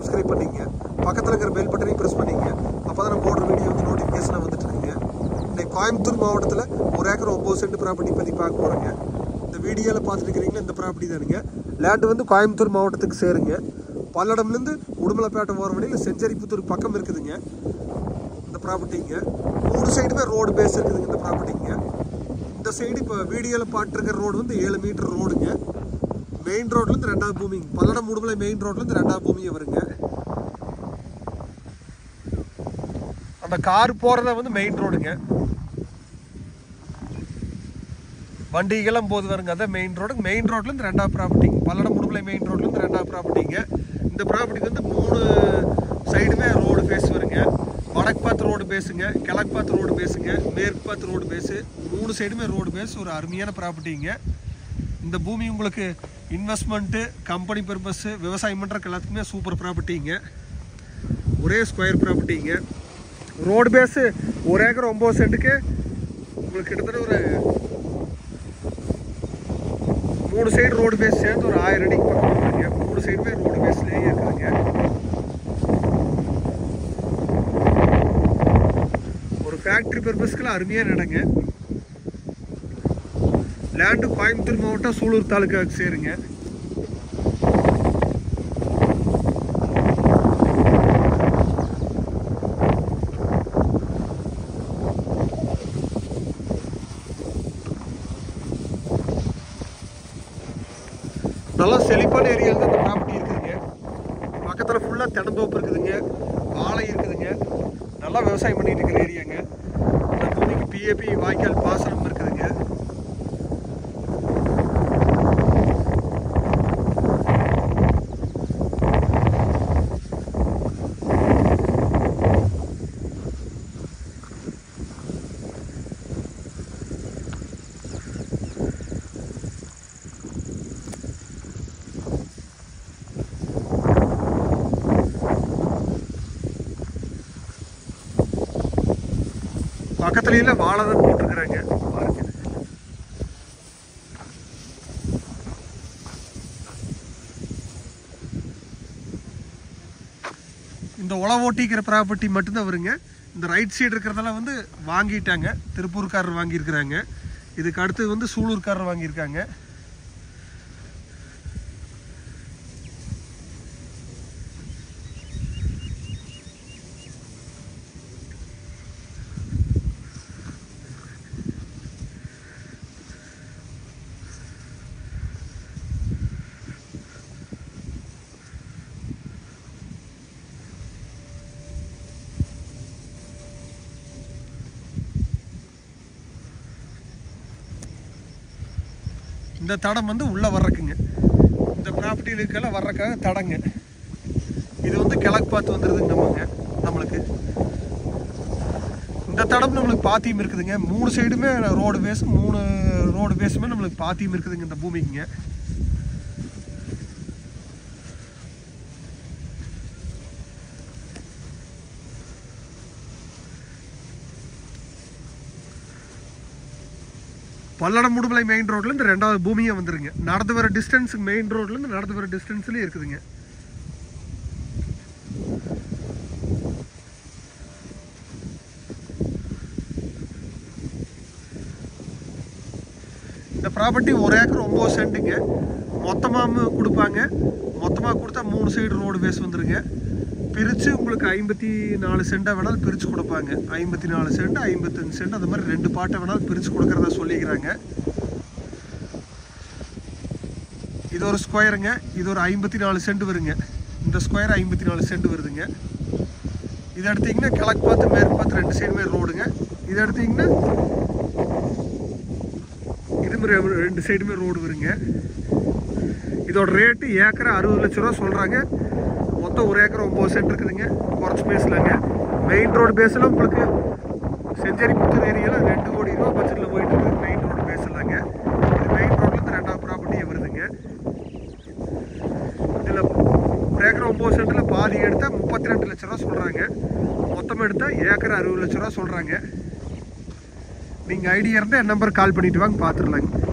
subscribe பண்ணிங்க பக்கத்தில் இருக்கிற பெல் பட்டனையும் ப்ரெஸ் பண்ணிங்க அப்போ தான் நான் போடுற வீடியோ வந்து நோட்டிஃபிகேஷனாக வந்துட்டு இருக்குங்க இன்னைக்கு கோயம்புத்தூர் மாவட்டத்தில் ஒரு ஏக்கர் ஒம்பது சென்ட் ப்ராப்பர்ட்டி பற்றி பார்க்க போகிறேங்க இந்த வீடியோவில் பார்த்துட்டு இருக்கிறீங்களா இந்த ப்ராப்பர்ட்டி தானுங்க லேண்ட் வந்து கோயம்புத்தூர் மாவட்டத்துக்கு சேருங்க பல்லடம்லேருந்து உடுமலைப்பேட்டை போகிற வழியில் செஞ்சரிப்புத்தூர் பக்கம் இருக்குதுங்க இந்த ப்ராப்பர்ட்டிங்க மூணு சைடுமே ரோடு பேஸ் இருக்குதுங்க இந்த ப்ராப்பர்ட்டிங்க இந்த சைடு இப்போ வீடியோவில் பாட்டுருக்கிற ரோடு வந்து ஏழு மீட்டர் ரோடுங்க மெயின் ரோட்லேருந்து ரெண்டாவது பூமிங்க பல்லடம் உடுமலை மெயின் ரோட்லேருந்து ரெண்டாவது பூமியை வருங்க அந்த கார் போகிறத வந்து மெயின் ரோடுங்க வண்டிகள்லாம் போது வருங்க அதான் மெயின் ரோடு மெயின் ரோட்லேருந்து ரெண்டாவது ப்ராப்பர்ட்டிங்க பல்லடம் உடுமலை மெயின் ரோட்லேருந்து ரெண்டாவது ப்ராப்பர்ட்டிங்க இந்த ப்ராப்பர்ட்டிக்கு வந்து மூணு சைடுமே ரோடு ஃபேஸ் வருங்க வடக்கு பார்த்து ரோடு பேசுங்க கிழக்கு பார்த்து ரோடு பேசுங்க மேற்கு பார்த்து ரோடு பேஸு மூணு சைடுமே ரோடு பேஸ் ஒரு அருமையான ப்ராப்பர்ட்டிங்க இந்த பூமி உங்களுக்கு இன்வெஸ்ட்மெண்ட்டு கம்பெனி பர்பஸ்ஸு விவசாயம் பண்ணுறக்கு எல்லாத்துக்குமே சூப்பர் ப்ராப்பர்ட்டிங்க ஒரே ஸ்கொயர் ப்ராப்பர்ட்டிங்க ரோடு பேஸு ஒரு ஏக்கர் ஒம்பது சென்ட்டுக்கு உங்களுக்கு கிட்டத்தட்ட ஒரு மூணு சைடு ரோடு பேஸ் சேர்த்து ஒரு ஆயிரம் அடிக்கு பக்கம் இருக்குங்க மூணு சைடுமே ரோடு பேஸ்லேயே இருக்குதுங்க ஒரு ஃபேக்ட்ரி பர்பஸ்க்குலாம் அருமையாக நடங்க லேண்டு கோயம்புத்தூர் மாவட்டம் சூலூர் தாலுக்காவுக்கு சேருங்க நல்லா செழிப்பான ஏரியாவில் தான் இந்த ப்ராப்பர்ட்டி இருக்குதுங்க பக்கத்தில் ஃபுல்லாக தென்னந்தோப்பு இருக்குதுங்க வாழை இருக்குதுங்க நல்லா விவசாயம் பண்ணிட்டு இருக்கிற ஏரியாங்க இந்த பூமிக்கு பிஏபி வாய்க்கால் பாசனம் இருக்குதுங்க பக்கத்துலயே வாழை தான் போட்டிருக்கிறாங்க பாருங்க இந்த உழவு ஓட்டிக்கிற ப்ராப்பர்ட்டி மட்டும்தான் வருங்க இந்த ரைட் சைடு இருக்கிறதெல்லாம் வந்து வாங்கிட்டாங்க திருப்பூர்காரர் வாங்கியிருக்கிறாங்க இதுக்கு அடுத்து வந்து சூலூர்காரர் வாங்கியிருக்காங்க இந்த தடம் வந்து உள்ளே வர்றக்குங்க இந்த ப்ராப்பர்ட்டிகளுக்கெல்லாம் வர்றக்காக தடங்க இது வந்து கிழக்கு பார்த்து வந்துடுதுங்க நமக்கு நம்மளுக்கு இந்த தடம் நம்மளுக்கு பாத்தியம் இருக்குதுங்க மூணு சைடுமே ரோடு பேஸ் மூணு ரோடு பேஸுமே நம்மளுக்கு பாத்தியம் இருக்குதுங்க இந்த பூமிக்குங்க பல்லடம் முடுமலை மெயின் ரோட்லேருந்து ரெண்டாவது பூமியே வந்துருங்க நடந்து வர டிஸ்டன்ஸ் மெயின் ரோட்லேருந்து நடந்து வர டிஸ்டன்ஸ்லேயே இருக்குதுங்க இந்த ப்ராப்பர்ட்டி ஒரு ஏக்கர் ஒம்பது சென்ட்டுங்க மொத்தமாக கொடுப்பாங்க மொத்தமாக கொடுத்தா மூணு சைடு ரோடு பேஸ் வந்துருங்க பிரித்து உங்களுக்கு ஐம்பத்தி நாலு சென்ட்டாக வேணாலும் பிரித்து கொடுப்பாங்க ஐம்பத்தி நாலு சென்ட் ஐம்பத்தஞ்சு சென்ட் அந்த மாதிரி ரெண்டு பாட்டை வேணாலும் பிரித்து கொடுக்குறதா சொல்லிக்கிறாங்க இது ஒரு ஸ்கொயருங்க இது ஒரு ஐம்பத்தி நாலு சென்ட் வருங்க இந்த ஸ்கொயர் ஐம்பத்தி நாலு சென்ட் வருதுங்க இது எடுத்தீங்கன்னா கிழக்கு பார்த்து மேற்கு பார்த்து ரெண்டு சைடுமே ரோடுங்க இது எடுத்தீங்கன்னா இது மாதிரி ரெண்டு சைடுமே ரோடு வருங்க இதோட ரேட்டு ஏக்கரை அறுபது லட்ச ரூபா சொல்கிறாங்க மொத்தம் ஒரு ஏக்கர் ஒம்பது சென்ட் இருக்குதுங்க குறைச்சி பேசலாங்க மெயின் ரோடு பேஸில் உங்களுக்கு செஞ்சேரி புத்தூர் ஏரியாவில் ரெண்டு கோடி ரூபா பட்ஜெட்டில் போயிட்டு இருக்குது மெயின் ரோடு பேசலாங்க இது மெயின் ரோட்லேருந்து ரெண்டாவது ப்ராப்பர்ட்டியே வருதுங்க இதில் ஒரு ஏக்கர் ஒம்பது சென்ட்டில் பாதி எடுத்தால் முப்பத்தி ரெண்டு லட்ச ரூபா சொல்கிறாங்க மொத்தம் எடுத்தால் ஏக்கர் அறுபது லட்ச ரூபா சொல்கிறாங்க நீங்கள் ஐடியா இருந்தால் என் நம்பர் கால் பண்ணிட்டு வாங்க பார்த்துடலாங்க